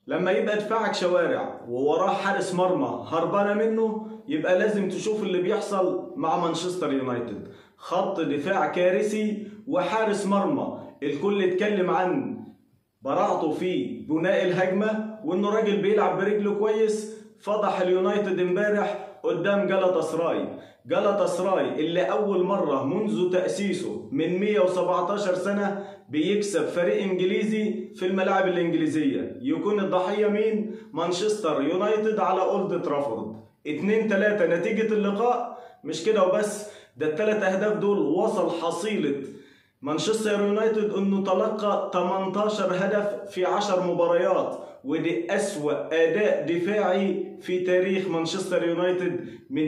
لما يبقى دفاعك شوارع ووراه حارس مرمى هربانه منه يبقى لازم تشوف اللي بيحصل مع مانشستر يونايتد خط دفاع كارثي وحارس مرمى الكل اتكلم عن براعته في بناء الهجمه وانه راجل بيلعب برجله كويس فضح اليونايتد امبارح قدام جلطة سراي جلطة سراي اللي أول مرة منذ تأسيسه من 117 سنة بيكسب فريق إنجليزي في الملاعب الإنجليزية يكون الضحية مين؟ مانشستر يونايتد على أولد ترافورد 2 3 نتيجة اللقاء مش كده وبس ده الثلاث أهداف دول وصل حصيلة مانشستر يونايتد انه تلقى 18 هدف في 10 مباريات ودي أسوأ أداء دفاعي في تاريخ مانشستر يونايتد من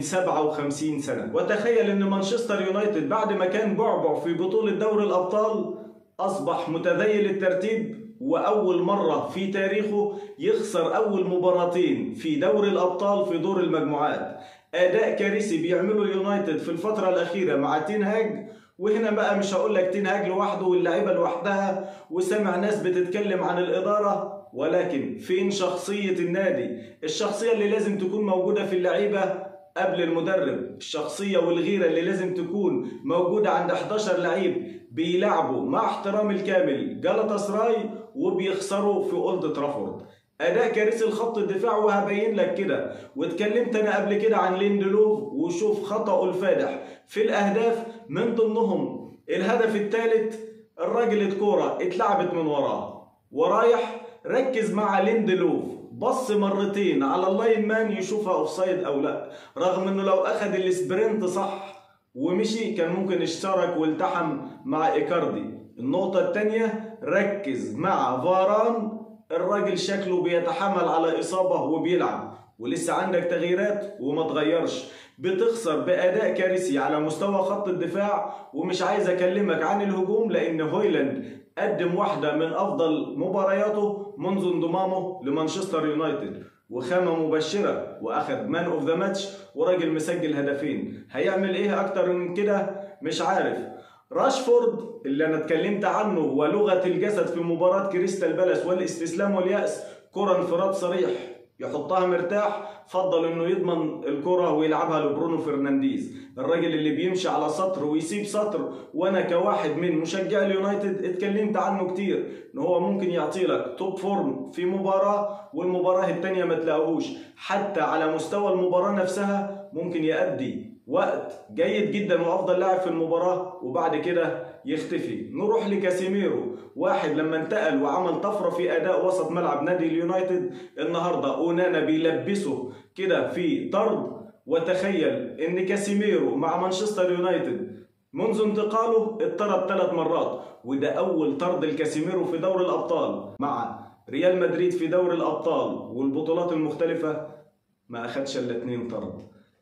57 سنة وتخيل أن مانشستر يونايتد بعد ما كان بعبع في بطولة دوري الأبطال أصبح متذيل الترتيب وأول مرة في تاريخه يخسر أول مباراتين في دوري الأبطال في دور المجموعات أداء كارثي بيعمله اليونايتد في الفترة الأخيرة مع تينهاج وهنا بقى مش هقول لك تنهاج لوحده واللعيبه لوحدها وسمع ناس بتتكلم عن الاداره ولكن فين شخصيه النادي الشخصيه اللي لازم تكون موجوده في اللعيبه قبل المدرب الشخصيه والغيره اللي لازم تكون موجوده عند 11 لعيب بيلعبوا مع احترام الكامل جلطة سراي وبيخسروا في اولد ترافورد اداء كارثي لخط الدفاع وهبين لك كده واتكلمت انا قبل كده عن ليندلوف وشوف خطأه الفادح في الاهداف من ضمنهم الهدف الثالث الراجل الكوره اتلعبت من وراه ورايح ركز مع ليندلوف بص مرتين على اللاين مان يشوفها اوفسايد او لا رغم انه لو اخذ السبرنت صح ومشي كان ممكن اشترك والتحم مع ايكاردي النقطة الثانية ركز مع فاران الراجل شكله بيتحمل على إصابة وبيلعب ولسه عندك تغييرات وما تغيرش بتخسر بأداء كارثي على مستوى خط الدفاع ومش عايز أكلمك عن الهجوم لأن هويلاند قدم واحدة من أفضل مبارياته منذ انضمامه لمانشستر يونايتد وخامة مبشرة وأخذ مان أوف ذا ماتش وراجل مسجل هدفين هيعمل إيه أكتر من كده مش عارف راشفورد اللي أنا اتكلمت عنه ولغة الجسد في مباراة كريستال بالاس والاستسلام واليأس كرة انفراد صريح يحطها مرتاح فضل انه يضمن الكرة ويلعبها لبرونو فرنانديز الراجل اللي بيمشي على سطر ويسيب سطر وانا كواحد من مشجعي اليونايتد اتكلمت عنه كتير ان هو ممكن يعطي لك توب فورم في مباراة والمباراة التانية ما تلاقوهوش حتى على مستوى المباراة نفسها ممكن يأدي وقت جيد جدا وافضل لاعب في المباراة وبعد كده يختفي نروح لكاسيميرو واحد لما انتقل وعمل طفرة في أداء وسط ملعب نادي اليونايتد النهاردة أونانا بيلبسه كده في طرد وتخيل ان كاسيميرو مع مانشستر يونايتد منذ انتقاله اتطرد ثلاث مرات وده أول طرد لكاسيميرو في دوري الأبطال مع ريال مدريد في دوري الأبطال والبطولات المختلفة ما أخدش إلا اتنين طرد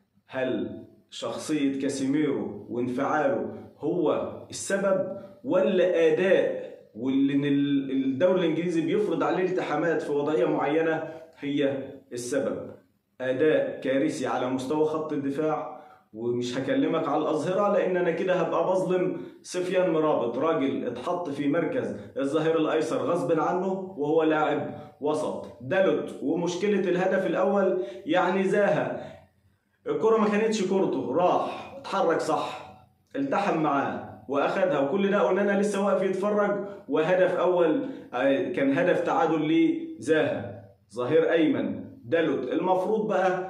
هل شخصية كاسيميرو وانفعاله هو السبب ولا أداء واللي الدوري الإنجليزي بيفرض عليه التحامات في وضعية معينة هي السبب أداء كارثي على مستوى خط الدفاع ومش هكلمك على الأظهرة لأن أنا كده هبقى بظلم سفيان مرابط راجل اتحط في مركز الظهير الأيسر غصب عنه وهو لاعب وسط دلت ومشكلة الهدف الأول يعني زاها الكرة ما كانتش كورته راح اتحرك صح التحم معاه واخدها وكل ده قلنا لسه واقف يتفرج وهدف اول كان هدف تعادل لزاها ظهير ايمن دلت المفروض بقى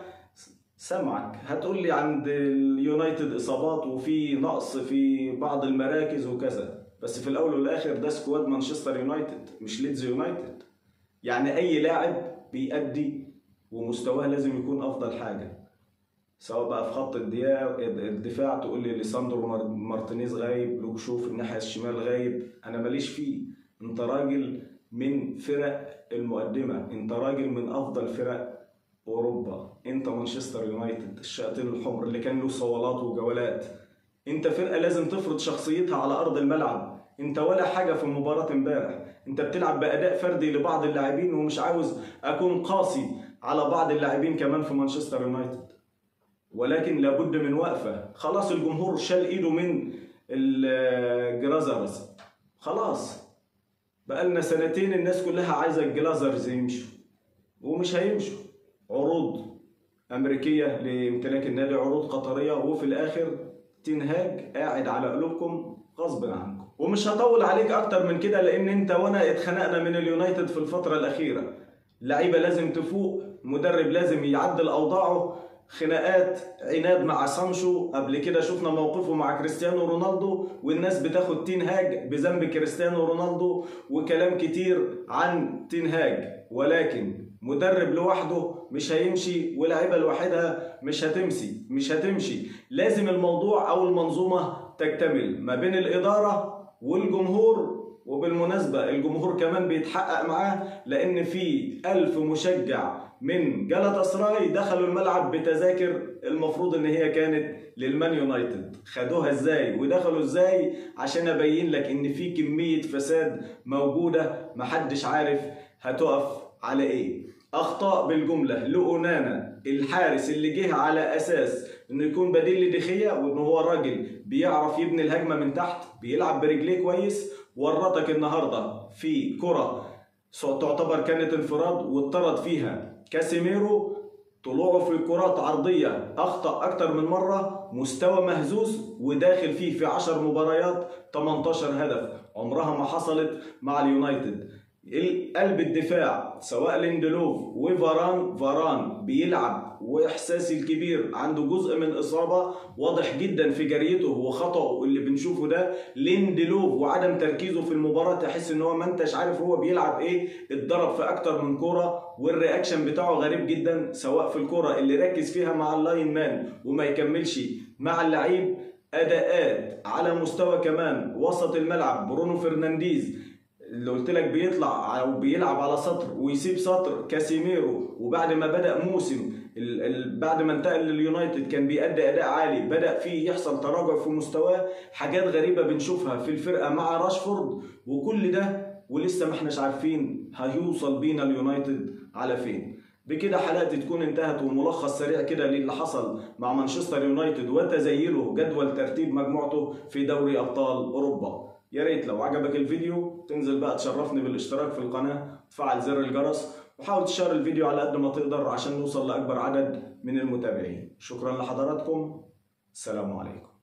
سمعك هتقول لي عند اليونايتد اصابات وفي نقص في بعض المراكز وكذا بس في الاول والاخر ده سكواد مانشستر يونايتد مش ليدز يونايتد يعني اي لاعب بيأدي ومستواه لازم يكون افضل حاجه سواء بقى في خط الدفاع تقول لي ليساندرو مارتينيز غايب لوك شوف الناحيه الشمال غايب انا ماليش فيه انت راجل من فرق المقدمه انت راجل من افضل فرق اوروبا انت مانشستر يونايتد الشياطين الحمر اللي كان له صولات وجولات انت فرقه لازم تفرض شخصيتها على ارض الملعب انت ولا حاجه في مباراه امبارح انت بتلعب باداء فردي لبعض اللاعبين ومش عاوز اكون قاسي على بعض اللاعبين كمان في مانشستر يونايتد ولكن لابد من وقفه خلاص الجمهور شال ايده من الجرازرز خلاص بقالنا سنتين الناس كلها عايزه الجلازرز يمشوا ومش هيمشوا عروض امريكيه لامتلاك النادي عروض قطريه وفي الاخر تنهاج قاعد على قلوبكم غصب عنكم ومش هطول عليك اكتر من كده لان انت وانا اتخنقنا من اليونايتد في الفتره الاخيره لعيبه لازم تفوق مدرب لازم يعدل اوضاعه خناقات عناد مع سانشو قبل كده شفنا موقفه مع كريستيانو رونالدو والناس بتاخد تنهاج بذنب كريستيانو رونالدو وكلام كتير عن تنهاج ولكن مدرب لوحده مش هيمشي ولاعيبه لوحدها مش هتمشي مش هتمشي لازم الموضوع او المنظومه تكتمل ما بين الاداره والجمهور وبالمناسبة الجمهور كمان بيتحقق معاه لأن في ألف مشجع من جالاتا سراي دخلوا الملعب بتذاكر المفروض إن هي كانت للمان يونايتد خدوها إزاي ودخلوا إزاي عشان أبين لك إن في كمية فساد موجودة محدش عارف هتقف على إيه أخطاء بالجملة لأونانا الحارس اللي جه على أساس إنه يكون بديل لدخية وإن هو راجل بيعرف يبني الهجمة من تحت بيلعب برجليه كويس ورطك النهارده في كرة تعتبر كانت انفراد واتطرد فيها كاسيميرو طلوعه في كرات عرضية أخطأ أكتر من مرة مستوى مهزوز وداخل فيه في 10 مباريات 18 هدف عمرها ما حصلت مع اليونايتد قلب الدفاع سواء ليندلوف وفاران فاران بيلعب واحساسي الكبير عنده جزء من اصابه واضح جدا في جريته وخطأه اللي بنشوفه ده ليندلوف وعدم تركيزه في المباراه تحس ان هو ما انتش عارف هو بيلعب ايه اتضرب في اكتر من كوره والرياكشن بتاعه غريب جدا سواء في الكوره اللي ركز فيها مع اللاين مان وما يكملش مع اللعيب اداءات على مستوى كمان وسط الملعب برونو فرنانديز اللي قلت لك بيطلع او بيلعب على سطر ويسيب سطر كاسيميرو وبعد ما بدا موسم ال ال بعد ما انتقل لليونايتد كان بيأدي اداء عالي بدا فيه يحصل تراجع في مستواه حاجات غريبه بنشوفها في الفرقه مع راشفورد وكل ده ولسه ما احناش عارفين هيوصل بينا اليونايتد على فين بكده حلقتي تكون انتهت وملخص سريع كده للي حصل مع مانشستر يونايتد وتزيله جدول ترتيب مجموعته في دوري ابطال اوروبا يا ريت لو عجبك الفيديو تنزل بقى تشرفني بالاشتراك في القناة تفعل زر الجرس وحاول تشار الفيديو على قد ما تقدر عشان نوصل لأكبر عدد من المتابعين شكرا لحضراتكم السلام عليكم